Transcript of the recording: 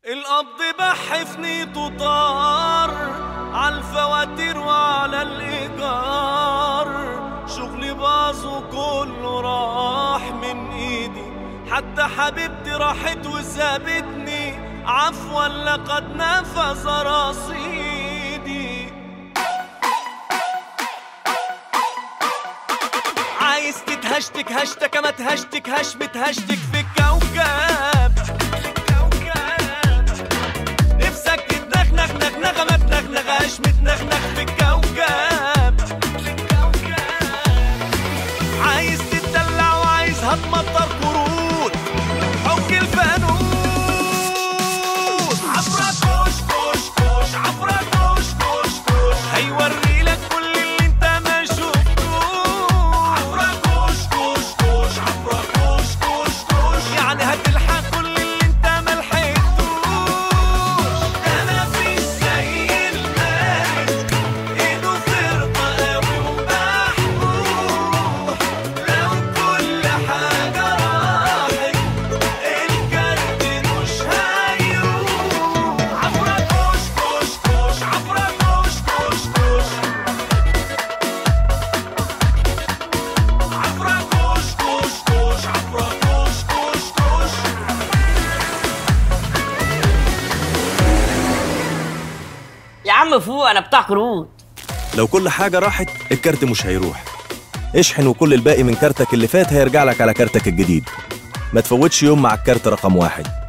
القبض بحفني طار عالفواتير وعلى الإيجار شغلي باظ وكله راح من إيدي حتى حبيبتي راحت وسابتني عفوا لقد نفذ رصيدي عايز تتهشتك هشتك ما تهشتك هشمت هشتك في الكوكب نفسك تتنخنخ نخنخة ما تنخنخهاش متنخنخ في الكوكب عايز تتدلع وعايز هتمطر قرود حك الفانوس عفرة كوش كوش كوش عفرة كوش كوش كوش هيوري لك كل اللي انت ما شفتوش عفرة كوش كوش كوش عفرة كوش كوش كوش يعني هتلحق كل اللي انت ما لحقتوش انا في زي الملك ايده فرقة قوي ومحبوب لو كل حاجة راحت الجد مش هيروح عفرة كوش كوش كوش عفرة كوش كوش كوش عفرة كوش كوش كوش عفرة كوش كوش كوش يا عم فوق انا بتاع كروت لو كل حاجة راحت الكارت مش هيروح اشحن وكل الباقي من كارتك اللي فات هيرجع لك على كارتك الجديد ما تفوتش يوم مع الكارت رقم واحد